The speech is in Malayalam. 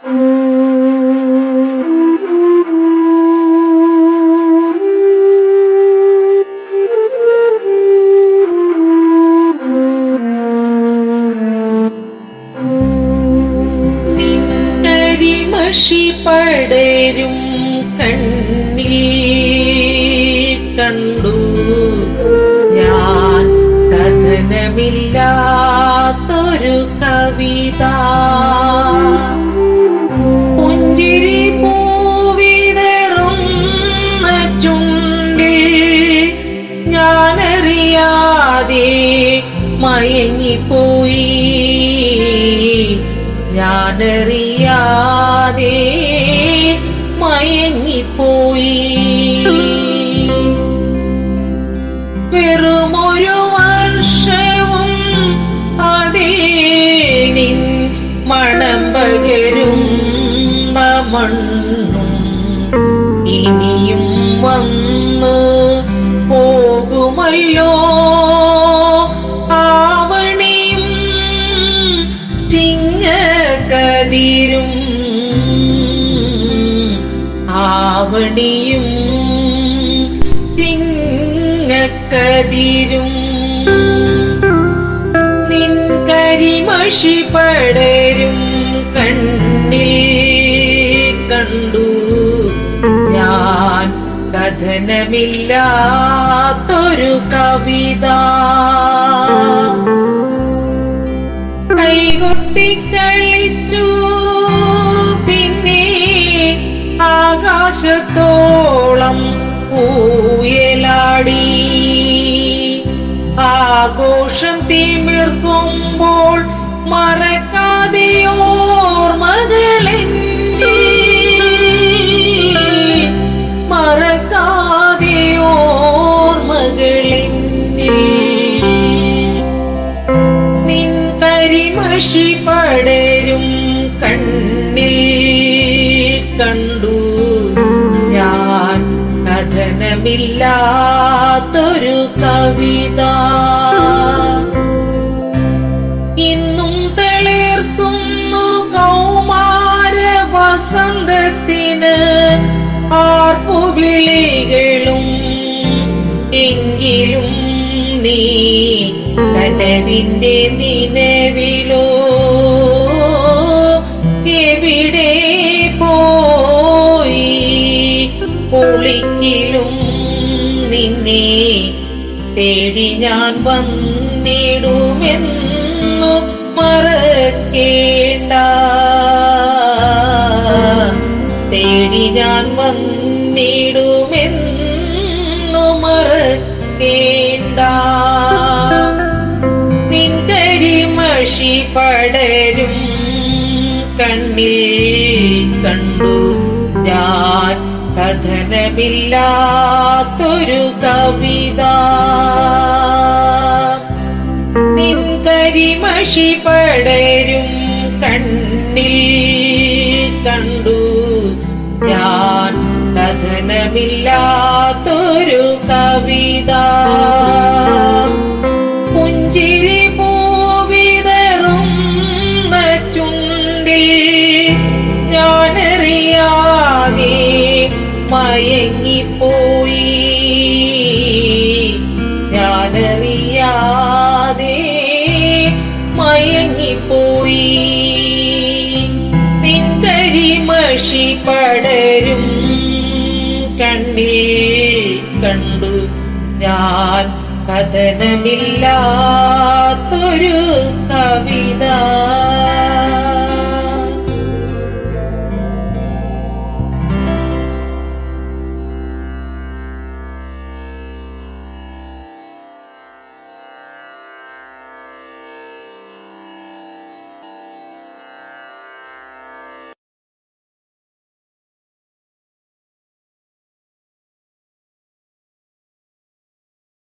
കരിമഷി പടരും കണ്ണിൽ കണ്ടു ഞാൻ കഥനമില്ലാത്തൊരു കവിത പുഞ്ചിരി പൂവിടറുന്ന ചുണ്ടിൽ ഞാനറിയാതെ മയങ്ങിപ്പോയി ഞാനറിയാതെ മയങ്ങിപ്പോയി വെറുമൊരു വർഷവും അതേ നിൻ മണം പകരും മണ്ണും ഇനിയും വന്നു പോകുമല്ലോ ആവണിയും ചിങ്ങക്കതിരും ആവണിയും ചിങ്ങക്കതിരും നിൻ കരിമഷി പടരും കണ്ണിൽ കണ്ടു ഞാൻ കഥനമില്ലാത്തൊരു കവിത കൈകൊട്ടിക്കളിച്ചു പിന്നെ ആകാശത്തോളം ഊയലാടി ആഘോഷം തിമിർക്കുമ്പോൾ മറക്കാതെ ഓർമ്മകളെന്നെ മറക്കാതെ ഓർമ്മകളെന്നെ നിൻ കരിമഷി പടരും കണ്ണിൽ കണ്ടു ഞാൻ കഥനമില്ലാത്തൊരു കവിത ഇന്നും തെളിർക്കുന്നു കൗമാര വസന്തത്തിന് ആർപ്പുവിളികളും എങ്കിലും നീ കനവിന്റെ നിലവിലോ എവിടെ പോയി ഒളിക്കിലും നിന്നെ തേടി ഞാൻ വന്നിടുമെന്നു മറക്കേണ്ട തേടി ഞാൻ വന്നിടുമെന്നു മറക്കേണ്ട നിൻ കരിമഷി പടരും കണ്ണിൽ കണ്ടു ഞാൻ കഥനമില്ലാത്തൊരു കവിത നിൻ കരിമഷി പടരും കണ്ണിൽ കണ്ടു ഞാൻ കഥനമില്ലാത്തൊരു കവിത പുഞ്ചിരി പൂവിതറും ചുണ്ടിൽ ഞാനറിയാതെ മയങ്ങിപ്പോയി ഞാനറിയാതെ മയങ്ങിപ്പോയി നിൻകരിമഷി പടരും കണ്ണിൽ കണ്ടു ഞാൻ കഥനമില്ലാത്തൊരു കവിത